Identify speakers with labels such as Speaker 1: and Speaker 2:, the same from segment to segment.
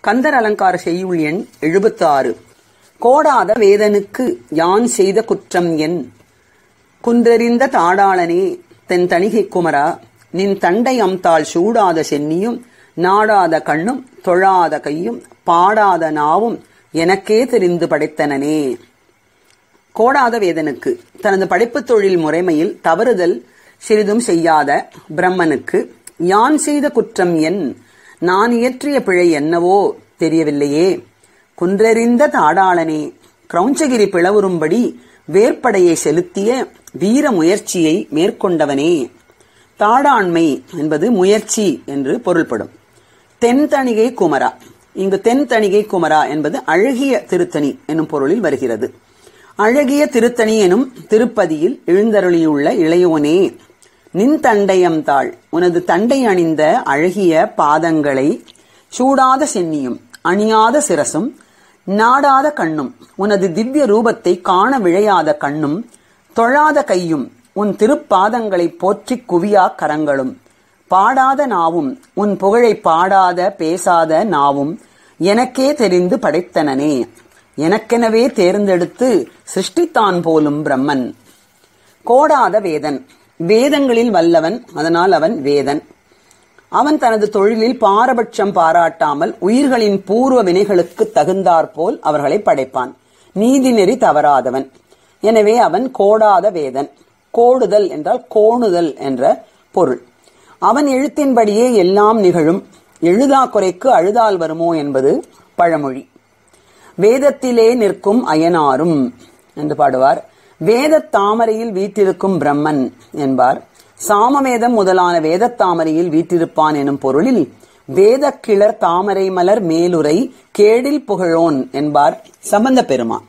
Speaker 1: கந்தர் அலங்கார செய்யுள் எண் எழுபத்து ஆறு கோடாத வேதனுக்கு யான் செய்த குற்றம் என் குன்றறிந்த தாடாளனே தென் தணிகை குமரா நின் தண்டை அம்தாள் சூடாத சென்னியும் நாடாத கண்ணும் தொழாத கையும் பாடாத நாவும் எனக்கே தெரிந்து படைத்தனனே கோடாத வேதனுக்கு தனது படைப்புத் தொழில் முறைமையில் தவறுதல் சிறிதும் செய்யாத பிரம்மனுக்கு யான் செய்த குற்றம் என் நான் இயற்றிய பிழை என்னவோ தெரியவில்லையே குன்றெறிந்த தாடாளனே கிரௌஞ்சகிரி பிளவுறும்படி வேற்படையை செலுத்திய வீர முயற்சியை மேற்கொண்டவனே தாடாண்மை என்பது முயற்சி என்று பொருள்படும் தென்தணிகை குமரா இங்கு தென்தணிகை குமரா என்பது அழகிய திருத்தணி என்னும் பொருளில் வருகிறது அழகிய திருத்தணி எனும் திருப்பதியில் எழுந்தருளியுள்ள இளையோனே நின் தண்டையம்தாள் உனது தண்டை அணிந்த அழகிய பாதங்களை சூடாத சென்னியும் அணியாத சிரசும் நாடாத கண்ணும் உனது திவ்ய ரூபத்தை காண விழையாத கண்ணும் தொழாத கையும் உன் திருப்பாதங்களை போற்றிக் குவியா கரங்களும் பாடாத நாவும் உன் புகழை பாடாத பேசாத நாவும் எனக்கே தெரிந்து படைத்தனனே எனக்கெனவே தேர்ந்தெடுத்து சிருஷ்டித்தான் போலும் பிரம்மன் கோடாத வேதன் வேதங்களில் வல்லவன் அதனால் அவன் வேதன் அவன் தனது தொழிலில் பாரபட்சம் பாராட்டாமல் உயிர்களின் பூர்வ வினைகளுக்கு தகுந்தாற்போல் அவர்களை படைப்பான் நீதி நெறி தவறாதவன் எனவே அவன் கோடாத வேதன் கோடுதல் என்றால் கோணுதல் என்ற பொருள் அவன் எழுத்தின்படியே எல்லாம் நிகழும் எழுதா குறைக்கு அழுதால் வருமோ என்பது பழமொழி வேதத்திலே நிற்கும் அயனாரும் என்று பாடுவார் வேத தாமரையில் வீற்றிருக்கும் பிரம்மன் என்பார் சாமவேதம் முதலான வேத தாமரையில் வீற்றிருப்பான் எனும் பொருளில் வேத கிளர் தாமரை மலர் மேலுரை கேடில் புகழோன் என்பார் சம்பந்த பெருமான்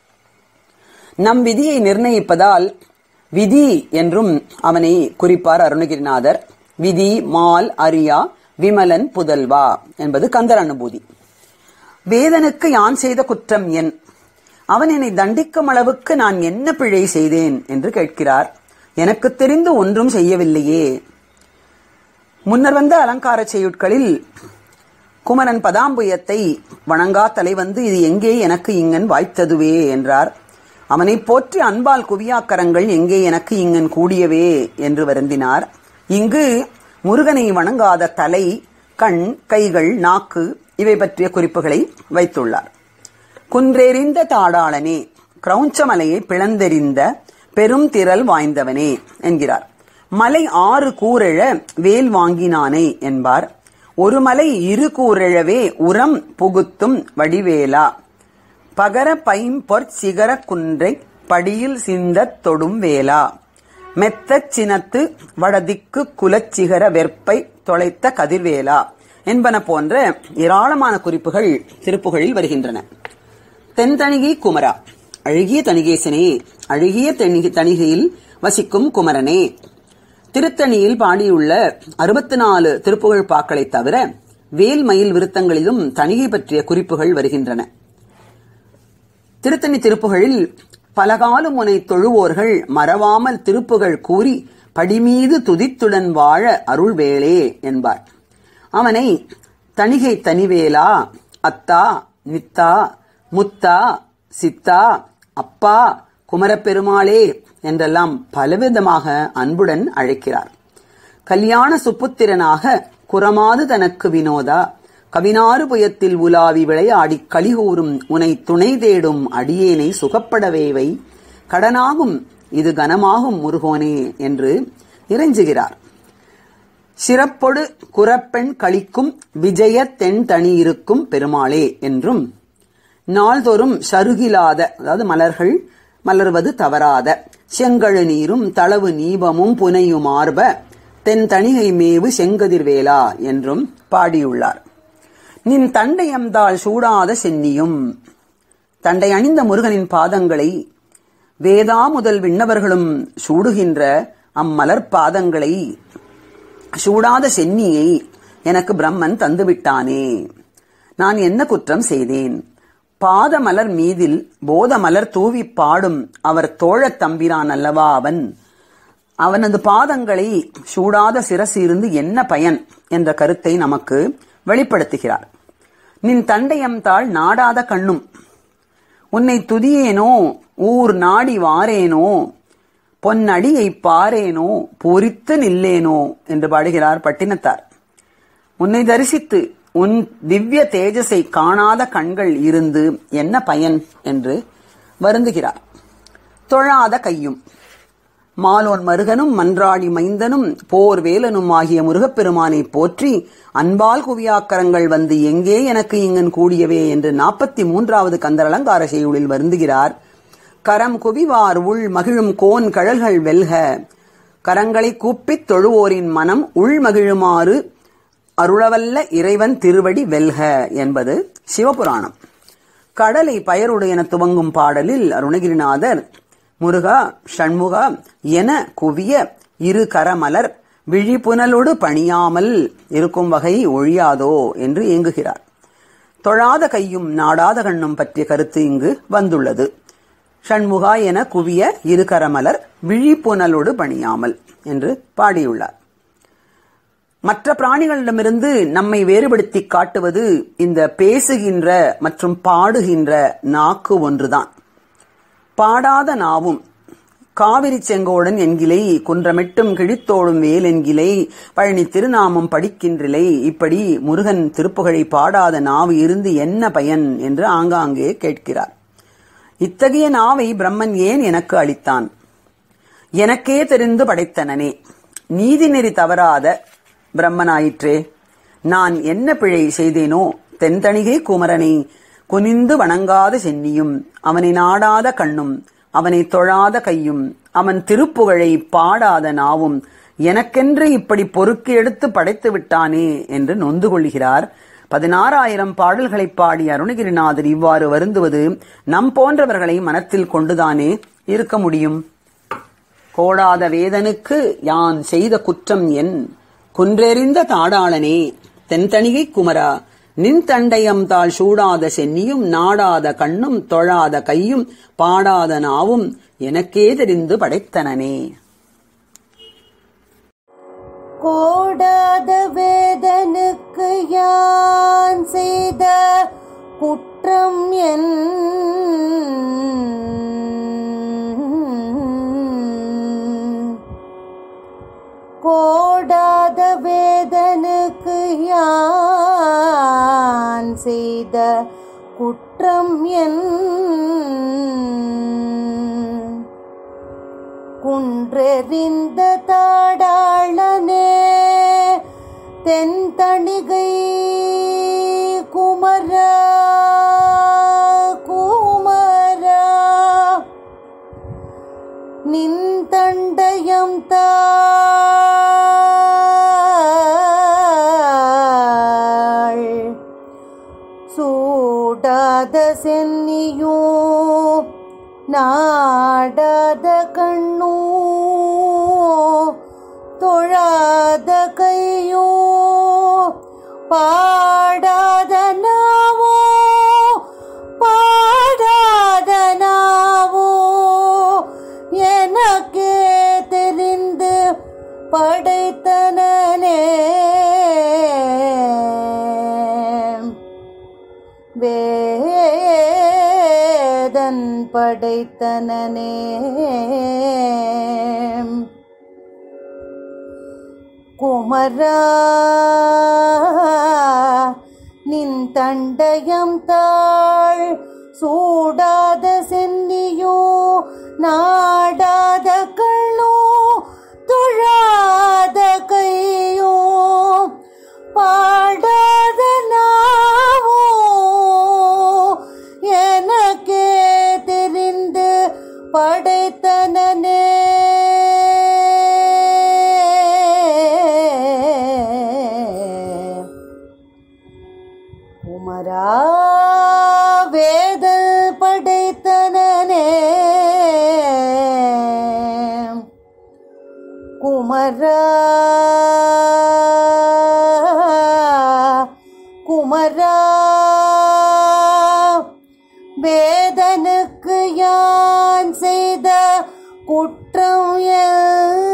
Speaker 1: நம் விதியை நிர்ணயிப்பதால் விதி என்றும் அவனை குறிப்பார் அருணகிரிநாதர் விதி மால் அரியா விமலன் புதல்வா என்பது கந்தர் அனுபூதி வேதனுக்கு யான் செய்த குற்றம் என் அவன் என்னை தண்டிக்கும் அளவுக்கு நான் என்ன பிழை செய்தேன் என்று கேட்கிறார் எனக்கு தெரிந்து ஒன்றும் செய்யவில்லையே முன்னர் வந்த அலங்கார செய்யுட்களில் குமரன் பதாம்புயத்தை வணங்கா தலை வந்து இது எங்கே எனக்கு இங்கன் வாய்த்ததுவே என்றார் அவனை போற்றி அன்பால் குவியாக்கரங்கள் எங்கே எனக்கு இங்கன் கூடியவே என்று வருந்தினார் இங்கு முருகனை வணங்காத தலை கண் கைகள் நாக்கு இவை பற்றிய குறிப்புகளை வைத்துள்ளார் குன்றெறிந்த தாடாளனே கிரௌஞ்சமலையை பிளந்தெறிந்த பெரும் திரள் வாய்ந்தவனே என்கிறார் மலை ஆறு கூரெழ வேல் வாங்கினானே என்பார் ஒரு மலை இரு கூரெழவே உரம் புகுத்தும் வடிவேலா பகர பைம் பொற் சிகர குன்றை படியில் சிந்தத் தொடும் வேலா மெத்தச் சினத்து வடதிக்கு குலச்சிகர வெற்பை தொலைத்த கதிர்வேலா என்பன போன்ற ஏராளமான குறிப்புகள் திருப்புகழில் வருகின்றன தென்தணிகை குமரா அழகிய தணிகேசனே அழகிய தணிகை தணிகையில் வசிக்கும் குமரனே திருத்தணியில் பாடியுள்ள அறுபத்தி நாலு திருப்புகழ் பாக்களை தவிர வேல் மயில் விருத்தங்களிலும் தணிகை பற்றிய குறிப்புகள் வருகின்றன திருத்தணி திருப்புகழில் பலகாலம் உனை தொழுவோர்கள் மறவாமல் திருப்புகள் கூறி படிமீது துதித்துடன் வாழ அருள்வேளே என்பார் அவனை தணிகை தனிவேலா அத்தா நித்தா முத்தா சித்தா அப்பா குமரப்பெருமாளே என்றெல்லாம் பலவிதமாக அன்புடன் அழைக்கிறார் கல்யாண சுப்புத்திரனாக குரமாது தனக்கு வினோதா கவினாறு புயத்தில் உலாவி விளையாடி கலிகூறும் உனை துணை தேடும் அடியேனை சுகப்படவேவை கடனாகும் இது கனமாகும் முருகோனே என்று இறைஞ்சுகிறார் சிறப்பொடு குரப்பெண் கழிக்கும் விஜய தென் தனி இருக்கும் பெருமாளே என்றும் நாள்தோறும் சருகிலாத அதாவது மலர்கள் மலர்வது தவறாத செங்கழு நீரும் தளவு நீபமும் புனையும் ஆர்ப தென் தணிகை மேவு செங்கதிர்வேலா என்றும் பாடியுள்ளார் நின் தண்டையம்தாள் சூடாத சென்னியும் தண்டை அணிந்த முருகனின் பாதங்களை வேதா முதல் விண்ணவர்களும் சூடுகின்ற அம்மலர் பாதங்களை சூடாத சென்னியை எனக்கு பிரம்மன் தந்துவிட்டானே நான் என்ன குற்றம் செய்தேன் பாதமலர் மீதில் போதமலர் தூவி பாடும் அவர் தோழத் தம்பிரான் அல்லவா அவன் அவனது பாதங்களை சூடாத சிரசு இருந்து என்ன பயன் என்ற கருத்தை நமக்கு வெளிப்படுத்துகிறார் நின் தண்டையம் தாள் நாடாத கண்ணும் உன்னை துதியேனோ ஊர் நாடி வாரேனோ பொன்னடியை பாரேனோ பொறித்து நில்லேனோ என்று பாடுகிறார் பட்டினத்தார் உன்னை தரிசித்து உன் திவ்ய தேஜஸை காணாத கண்கள் இருந்து என்ன பயன் என்று வருந்துகிறார் தொழாத கையும் மாலோன் மருகனும் மன்றாடி மைந்தனும் போர் வேலனும் ஆகிய முருகப்பெருமானை போற்றி அன்பால் குவியாக்கரங்கள் வந்து எங்கே எனக்கு இங்கன் கூடியவே என்று நாற்பத்தி மூன்றாவது கந்தர் அலங்கார செய்யுளில் வருந்துகிறார் கரம் குவிவார் உள் மகிழும் கோன் கழல்கள் வெல்க கரங்களை கூப்பித் தொழுவோரின் மனம் உள் மகிழுமாறு அருளவல்ல இறைவன் திருவடி வெல்க என்பது சிவபுராணம் கடலை பயருடையென துவங்கும் பாடலில் அருணகிரிநாதர் முருகா ஷண்முகா என குவிய இரு கரமலர் விழிப்புனலோடு பணியாமல் இருக்கும் வகை ஒழியாதோ என்று ஏங்குகிறார் தொழாத கையும் நாடாத கண்ணும் பற்றிய கருத்து இங்கு வந்துள்ளது ஷண்முகா என குவிய இரு கரமலர் விழிப்புணலோடு பணியாமல் என்று பாடியுள்ளார் மற்ற பிராணிகளிடமிருந்து நம்மை வேறுபடுத்தி காட்டுவது இந்த பேசுகின்ற மற்றும் பாடுகின்ற நாக்கு ஒன்றுதான் பாடாத நாவும் காவிரி செங்கோடன் என்கிலை குன்றமெட்டும் கிழித்தோடும் வேல் என்கிலை பழனி திருநாமம் படிக்கின்றிலை இப்படி முருகன் திருப்புகழை பாடாத நாவு இருந்து என்ன பயன் என்று ஆங்காங்கே கேட்கிறார் இத்தகைய நாவை பிரம்மன் ஏன் எனக்கு அளித்தான் எனக்கே தெரிந்து படைத்தனனே நீதிநெறி தவறாத பிரம்மனாயிற்றே நான் என்ன பிழை செய்தேனோ தென்தணிகை குமரனை குனிந்து வணங்காத சென்னியும் அவனை நாடாத கண்ணும் அவனை தொழாத கையும் அவன் திருப்புகழை பாடாத நாவும் எனக்கென்று இப்படி பொறுக்கி எடுத்து படைத்து விட்டானே என்று நொந்து கொள்கிறார் பதினாறாயிரம் பாடல்களை பாடி அருணகிரிநாதர் இவ்வாறு வருந்துவது நம் போன்றவர்களை மனத்தில் கொண்டுதானே இருக்க முடியும் கோடாத வேதனுக்கு யான் செய்த குற்றம் என் குன்றெறிந்த தாடாளனே தென்தணிகை குமரா நின் தண்டையம் தாள் சூடாத சென்னியும் நாடாத கண்ணும் தொழாத கையும் பாடாத நாவும் எனக்கே தெரிந்து படைத்தனனே
Speaker 2: கோடாத வேதனுக்கு யான் செய்த குற்றம் என் கோடாத வேதனுக்கு யான் செய்த குற்றம் என் குன்றெறிந்த தாடாளனே தென்தணிகை குமர குமரா நின் தண்டயம் தாள் சூடாத சென்னியோ நாடாத கண்ணோ தொழாத கையோ பாடாத நாவோ பாடாத நாவோ எனக்கே தெரிந்து படைத்தனனே வேதன் படைத்தனனே குமரா நின் தண்டயம் தாள் சூடாத சென்னியோ நாடாத கள்ளோ தொழாத கையோ பாடாத நாவோ எனக்கே தெரிந்து படைத்தனனே குமரா வேத படைத்தனனே குமரா குமரா வேதனுக்கு யான் செய்த குற்றம் என்